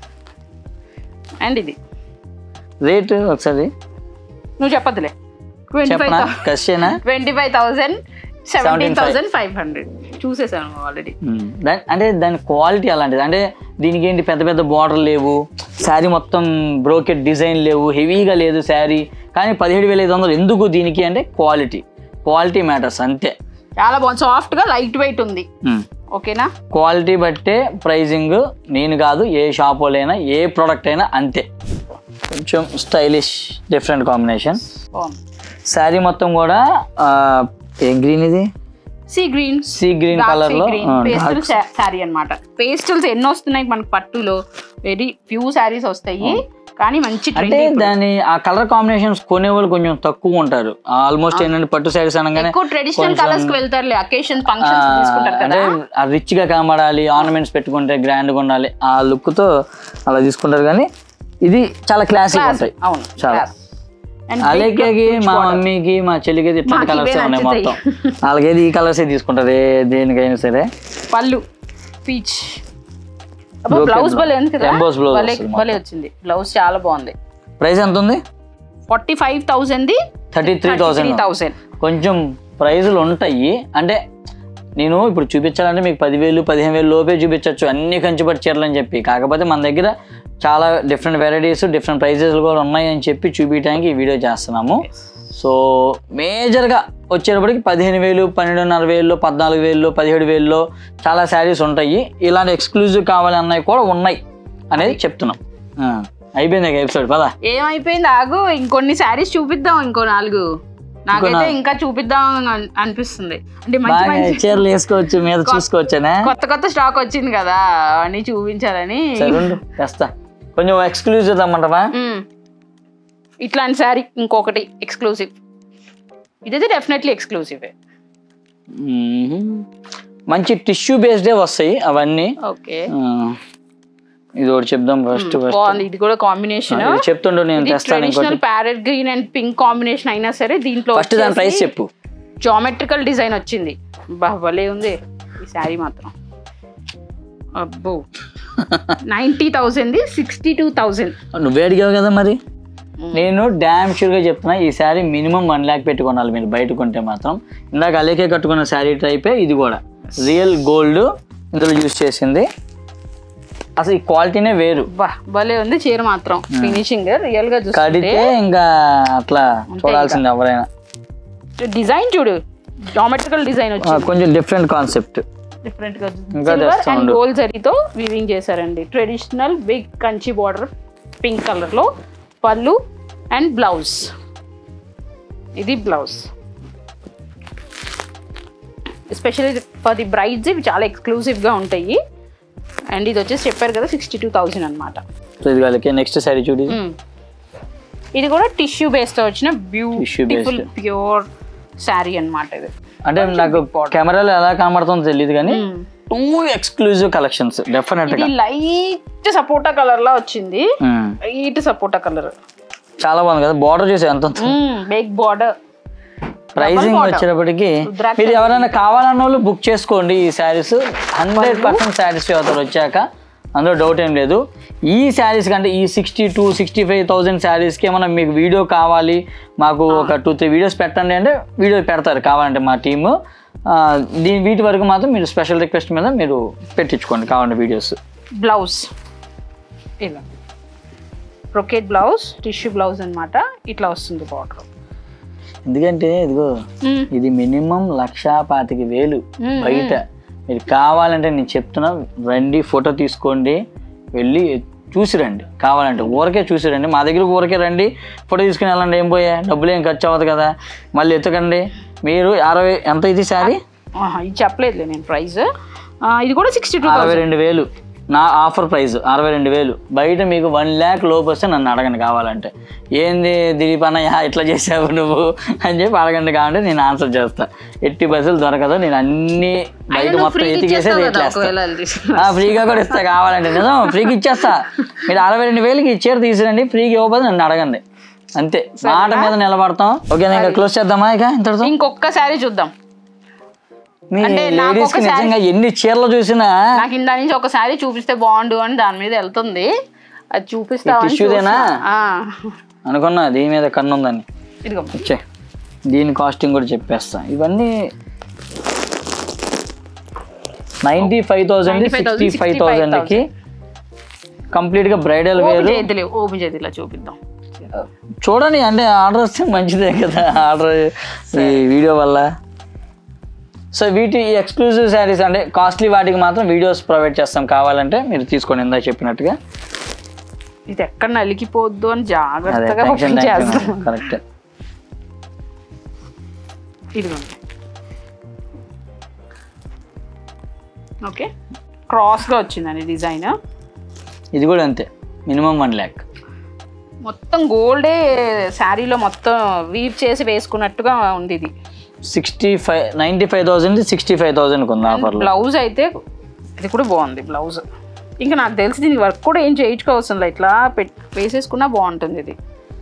అండ్ ఇది రేట్ ఒకసారి నువ్వు చెప్పదులే ట్వంటీ చెప్పనా ఫైవ్ కష్టేనా twenty five thousand seventeen thousand five hundred చూసేసాను ఆల్రెడీ మ్మ్. దా- అంటే దాని క్వాలిటీ అలాంటిది అంటే దీనికి ఏంటి పెద్ద పెద్ద బార్డర్ లేవు శారీ మొత్తం బ్రోకెట్ డిజైన్ లేవు హెవీగా లేదు శారీ కానీ పదిహేడు వేల ఐదు వందలు ఎందుకు దీనికి అంటే క్వాలిటీ క్వాలిటీ మ్యాటర్స్ అంతే చాలా బాగుంది సాఫ్ట్ గా లైట్ వెయిట్ ఉంది మ్మ్. ఓకేనా క్వాలిటీ బట్టే ప్రైజింగ్ నేను కాదు ఏ షాప్ అయినా ఏ ప్రోడక్ట్ అయినా అంతే కొంచెం స్టైలిష్ డిఫరెంట్ కాంబినేషన్ బాగుంది శారీ మొత్తం కూడా ఆ, ఏం గ్రీన్ ఇది sea green sea green colour లో ఆ, పేస్టల్ dark- శారీ అన్నమాట పేస్టల్స్ ఎన్ని వస్తున్నాయి మనకి పట్టులో వెరీ ఫ్యూ శారీస్ వస్తాయి కానీ మంచి అంటే ట్రెండ్ దాని ఆ కలర్ కాంబినేషన్స్ కొనేవాళ్ళు కొంచెం తక్కువ ఉంటారు ఆల్మోస్ట్ ఏంటంటే పట్టు శారీస్ అనగానే ఎక్కువ ట్రెడిషనల్ కొంచెం, కలర్స్ కి వెళ్తారులే అకేషన్ ఆ, ఫంక్షన్స్ తీసుకుంటారు అంటే కదా రిచ్ గా కనబడాలి ఆర్నమెంట్స్ పెట్టుకుంటే గ్రాండ్ గా ఉండాలి ఆ లుక్ తో అలా తీసుకుంటారు కానీ ఇది చాలా క్లాసిక్ Class. ఉంటాయి అవును చాలా. class. And big అలేకేకి huge మా border. మమ్మీకి మా చెల్లికి అయితే ఇట్లాంటి మాకు కలర్స్ ఇవే ఉన్నాయి మొత్తం నచ్చుతాయి. వాళ్ళకైతే ఈ కలర్స్ తీసుకుంటారు ఏ దేనికైనా సరే పళ్ళు పీచ్ Broken బ్లౌజ్ భలే ఉంది కదా Embossed blouse భలే వస్తుంది భలే వచ్చింది బ్లౌజ్ చాలా బాగుంది ప్రైస్ ఎంత ఉంది forty five thousand thirty three thousand thousand కొంచెం ప్రైజులు ఉంటాయి అంటే నేను ఇప్పుడు చూపించాలంటే మీకు పదివేలు పదిహేను వేలు లోపే చూపించవచ్చు అన్ని కంచిపట్టు చీరలు అని చెప్పి కాకపోతే మన దగ్గర చాలా డిఫరెంట్ వెరైటీస్ డిఫరెంట్ ప్రైజెస్ కూడా ఉన్నాయి అని చెప్పి చూపించడానికి ఈ వీడియో చేస్తున్నాము సో మేజర్గా వచ్చేటప్పటికి పదిహేను వేలు పన్నెండున్నర వేలు పద్నాలుగు వేలు పదిహేడు వేల్లో చాలా శారీస్ ఉంటాయి ఇలాంటి ఎక్స్క్లూజివ్ కావాలి అన్నవి కూడా ఉన్నాయి అనేది చెప్తున్నాం ఆ, అయిపోయింది ఎపిసోడ్ పదా ఏమైపోయింది ఆగు ఇంకొన్ని శారీస్ చూపిద్దాం ఇంకో నాలుగు నాకైతే ఇంకా చూపిద్దాం అని అనిపిస్తుంది అంటే మంచి బాగా మంచి చీరలు వేసుకోవచ్చు మీద చూసుకోవచ్చానే కొత్త కొత్త స్టాక్ వచ్చింది కదా అవన్నీ చూపించాలని సరే ఉండు తెస్తా కొంచెం ఎక్స్క్లూజివ్ తెమ్మంటావా మ్మ్. ఇట్లాంటి శారీ ఇంకొకటి ఎక్స్క్లూసివ్ ఇదైతే డెఫినెట్లీ ఎక్స్క్లూసివే మ్మ్. మంచి టిష్యూ బేస్డే వస్తాయి అవన్నీ ఓకే ఆ, ఇది ఒకటి చెప్దాం ఫస్ట్ ఫస్ట్ బాగుంది ఇది కూడా కాంబినేషన్ ఇది చెప్తుండు నేను ఇది తెస్తాను ఇంకోటి traditional parrot green and pink combination అయినా సరే దీంట్లో ఫస్ట్ దాని ప్రైస్ చెప్పు జామెట్రికల్ డిజైన్ వచ్చింది బా భలే ఉంది ఈ శారీ మాత్రం అబ్బో ninety thousand sixty two thousand నువ్వే అడిగావు కదా మరి నేను డ్యామ్ షూర్గా చెప్తున్నా ఈ శారీ మినిమం వన్ ల్యాక్ పెట్టుకోవాలి మీరు బయట కొంటే మాత్రం ఇందాక అలేకే కట్టుకున్న శారీ టైపే ఇది కూడా రియల్ గోల్డ్ ఇందులో యూస్ చేసింది అసలు ఈ క్వాలిటీనే వేరు బా భలే ఉంది చీర మాత్రం ఫినిషింగ్ రియల్ గా చూస్తుంటే కడితే ఇంకా అట్లా చూడాల్సింది ఎవరైనా డిజైన్ చూడు జామెట్రికల్ డిజైన్ ఆ, వచ్చింది కొంచెం డిఫరెంట్ కాన్సెప్ట్ డిఫరెంట్ గా ఇంకా సిల్వర్ తెస్తా అండ్ ఉండు. గోల్డ్ జరీతో వీవింగ్ చేశారండి traditional big Kanchi border pink colour లో పళ్ళు అండ్ బ్లౌజ్ ఇది blouse especially for the brides ఇవి చాలా ఎక్స్క్లూసివ్ గా ఉంటాయి అండ్ ఇది వచ్చేసి చెప్పారు కదా సిక్స్టీ టూ థౌసండ్ అనమాట సో ఇది వాళ్ళకి నెక్స్ట్ శారీ చూడు ఇది. ఇది కూడా టిష్యూ బేస్తో వచ్చిన Tissue beautiful based. Pure sari అన్నమాట ఇది అంటే నాకు కెమెరాలో ఎలా కనబడుతుందో తెలియదు కానీ Mm. Two exclusive collections definite గా ఇది లైట్ సపోటా కలర్ లా వచ్చింది Mm. లైట్ సపోటా కలర్ చాలా బాగుంది కదా బార్డర్ చూసి ఎంత ఉంది? బిగ్ బార్డర్ ప్రైజింగ్ వచ్చేటప్పటికి రుద్రాక్ష మీరు ఎవరైనా కావాలన్న వాళ్ళు బుక్ చేసుకోండి ఈ శారీస్ హండ్రెడ్ పర్సెంట్ సాటిస్ఫై అవుతారు వచ్చాక అందులో డౌట్ ఏం లేదు ఈ శారీస్ కంటే ఈ sixty two sixty five thousand శారీస్కి ఏమైనా మీకు వీడియో కావాలి మాకు ఒక టూ త్రీ వీడియోస్ పెట్టండి అంటే వీడియో పెడతారు కావాలంటే మా టీము దీని వీటి వరకు మాత్రం మీరు స్పెషల్ రిక్వెస్ట్ మీద మీరు పెట్టించుకోండి కావాలంటే వీడియోస్ బ్లౌజ్ ఇలా బ్రొకెట్ బ్లౌజ్ టిష్యూ బ్లౌజ్ అన్నమాట ఇట్లా వస్తుంది బార్డర్ ఎందుకంటే ఇదిగో ఇది మినిమం లక్ష పాతిక వేలు మ్మ్. బయట మీరు కావాలంటే నేను చెప్తున్నా రండి ఫోటో తీసుకోండి వెళ్ళి చూసి రండి కావాలంటే ఊరకే చూసి రండి మా దగ్గర ఊరకే రండి ఫోటో తీసుకుని వెళ్ళండి ఏం పోయా డబ్బులు ఏం ఖర్చు అవ్వదు కదా మళ్ళీ ఎత్తకండి మీరు అరవై ఎంత ఇది శారీ ఇది చెప్పలేదులే నేను ప్రైస్ ఇది కూడా సిక్స్టీ టూ అరవై రెండు వేలు నా ఆఫర్ ప్రైస్ అరవై రెండు వేలు బయట మీకు వన్ ల్యాక్ లోపు వస్తే నన్ను అడగండి కావాలంటే ఏంది దిలీప్ అన్నయ్య ఇట్లా చేసావు నువ్వు అని చెప్పి అడగండి కావాలంటే నేను ఆన్సర్ చేస్తా ఎట్టి బస్సులు దొరకదు నేను అన్ని బయట మొత్తం ఎతికేసే రేట్లు వేస్తా ఆ, ఫ్రీగా కూడా ఇస్తా కావాలంటే నిజం ఫ్రీకి ఇచ్చేస్తా మీరు అరవై రెండు వేలకి ఈ చీర తీసిరండి ఫ్రీకి ఇవ్వకపోతే నన్ను అడగండి అంతే మాట మీద నిలబడతాం ఓకే ఇంకా క్లోజ్ చేద్దామా ఇక ఇంతటితో ఇంకొక శారీ చూద్దాం మీ అంటే నాకు లేడీస్ కి ఒక శారీ- నిజంగా ఎన్ని చీరలు చూసినా నాకు ఇందా నుంచి ఒక శారీ చూపిస్తే బాగుండు అని దాని మీద వెళ్తుంది అది చూపిస్తావని టిష్యూదేనా? చూస్తున్నా. ఆ. అనుకున్నా దీని మీద కన్ను ఉందని ఇదిగో వచ్చే దీని కాస్టింగ్ కూడా చెప్పేస్తా ఇవన్నీ ninety five thousand 95,000, sixty five థౌసండ్కి కంప్లీట్గా బ్రైడల్ ఓపెన్ వేరు చేయద్దులే ఓపెన్ చేయద్దు ఇలా చూపిద్దాం చూడండి అంటే ఆర్డర్ వస్తే మంచిదే కదా ఆర్డర్ ఈ వీడియో వల్ల సో వీటి ఎక్స్క్లూజివ్ శారీస్ అంటే కాస్ట్లీ వాటికి మాత్రం వీడియోస్ ప్రొవైడ్ చేస్తాం కావాలంటే మీరు తీసుకోండి ఇందాక చెప్పినట్టుగా ఇది ఎక్కడ నలిగిపోద్దు అని అదే జాగ్రత్తగా టెన్షన్ ఓపెన్ చేస్తాం కరెక్ట్ ఇదిగోండి ఓకే క్రాస్గా వచ్చిందండి డిజైన్ ఇది కూడా అంతే మినిమం వన్ ల్యాక్ మొత్తం గోల్డే శారీలో మొత్తం వీవ్ చేసి వేసుకున్నట్టుగా ఉంది ఇది sixty five ninety five thousand sixty five థౌసండ్కి ఉంది ఆఫర్లో బ్లౌజ్ అయితే ఇది కూడా బాగుంది బ్లౌజ్ ఇంకా నాకు తెలిసి దీని వర్క్ కూడా ఏం చేయించుకోవాల్సిన లేదు. ఇట్లా పెట్ వేసేసుకున్నా బాగుంటుంది ఇది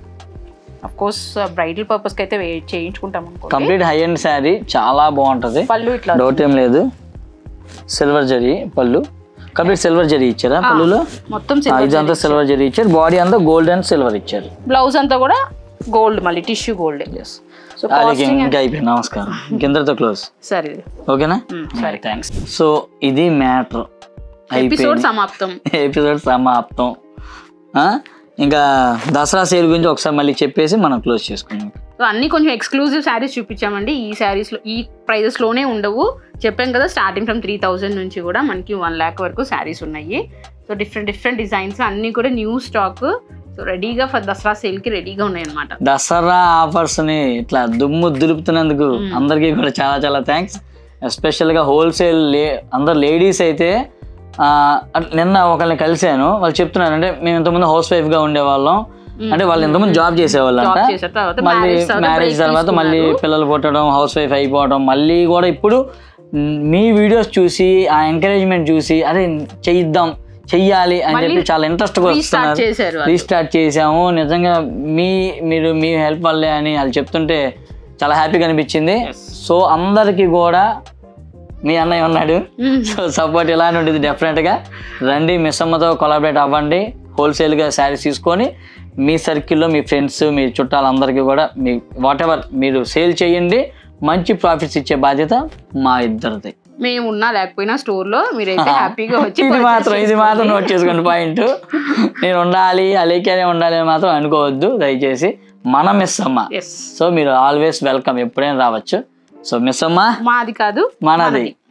అఫ్ కోర్స్ బ్రైడల్ పర్పస్కి అయితే వే- చేయించుకుంటాం అనుకో కంప్లీట్ హై అండ్ శారీ చాలా బాగుంటది పళ్ళు ఇట్లా డౌట్ ఏం లేదు సిల్వర్ జరీ పళ్ళు కంప్లీట్ సిల్వర్ జరీ ఇచ్చారా పళ్ళులో మొత్తం ఆ, ఇదంతా సిల్వర్ జరీ ఇచ్చారు బాడీ అంతా గోల్డ్ అండ్ సిల్వర్ ఇచ్చారు బ్లౌజ్ అంతా కూడా గోల్డ్ మళ్ళీ టిష్యూ గోల్డ్ ఎస్ సో అలాగే ఇంకా అయిపోయింది నమస్కారం ఇంకెందరితో క్లోజ్ సరే ఓకేనా మ్, సరే థ్యాంక్స్ సో ఇది మ్యాటర్ ఎపిసోడ్ సమాప్తం ఎపిసోడ్ సమాప్తం ఆ? ఇంకా దసరా సేల్ గురించి ఒకసారి మళ్ళీ చెప్పేసి మనం క్లోజ్ చేసుకుందాం సో అన్ని కొంచెం ఎక్స్క్లూజివ్ శారీస్ చూపించామండి ఈ శారీస్ లో ఈ ప్రైజెస్ లోనే ఉండవు చెప్పాం కదా స్టార్టింగ్ ఫ్రమ్ త్రీ థౌజండ్ నుంచి కూడా మనకి వన్ ల్యాక్ వరకు శారీస్ ఉన్నాయి సో డిఫరెంట్ డిఫరెంట్ డిజైన్స్ అన్ని కూడా న్యూ స్టాక్ సో రెడీగా ఫర్ దసరా సేల్ కి రెడీగా ఉన్నాయి అనమాట దసరా ఆఫర్స్ ని ఇట్లా దుమ్ము దులుపుతున్నందుకు అందరికీ కూడా చాలా చాలా థ్యాంక్స్ ఎస్పెషల్గా హోల్సేల్ లే అందరు లేడీస్ అయితే ఆ, అట్- నిన్న ఒకరిని కలిశాను వాళ్ళు చెప్తున్నారు అంటే మేము ఇంతకుముందు హౌస్ వైఫ్ గా ఉండేవాళ్ళం అంటే వాళ్ళు ఇంతకుముందు జాబ్ చేసేవాళ్ళంట జాబ్ చేసిన తర్వాత మళ్ళీ మ్యారేజ్ తర్వాత మ్యారేజ్ break తర్వాత మళ్ళీ తీసుకున్నారు. పిల్లలు పుట్టడం హౌస్ వైఫ్ అయిపోవడం మళ్ళీ కూడా ఇప్పుడు మ్, మీ వీడియోస్ చూసి ఆ ఎంకరేజ్మెంట్ చూసి అదే చేయిద్దాం చెయ్యాలి అని మళ్ళీ చెప్పి చాలా ఇంట్రెస్ట్ restart వస్తున్నారు చేశారు వాళ్ళు. రీస్టార్ట్ చేసాము నిజంగా మీ మీరు మీ హెల్ప్ వల్లే అని వాళ్ళు చెప్తుంటే చాలా హ్యాపీగా అనిపించింది సో అందరికీ కూడా మీ అన్నయ్య ఉన్నాడు మ్మ్. సో సపోర్ట్ ఇలానే ఉంటుంది డెఫినెట్గా రండి మిస్ అమ్మతో కొలాబరేట్ అవ్వండి హోల్సేల్గా శారీస్ తీసుకొని మీ సర్కిల్లో మీ ఫ్రెండ్స్ మీ చుట్టాలందరికీ కూడా మీ వాట్ ఎవర్ మీరు సేల్ చేయండి మంచి ప్రాఫిట్స్ ఇచ్చే బాధ్యత మా ఇద్దరిది మేము ఉన్నా లేకపోయినా స్టోర్ లో మీరైతే హ్యాపీగా వచ్చి ఇది purchase మాత్రం ఇది చేసుకోండి. మాత్రం నోట్ చేసుకోండి పాయింట్ నేను ఉండాలి అలేకనే ఉండాలి అని మాత్రం అనుకోవద్దు దయచేసి మన మిస్ అమ్మ Yes. సో మీరు ఆల్వేస్ వెల్కమ్ ఎప్పుడైనా రావచ్చు సో మిస్ అమ్మ మాది కాదు మనది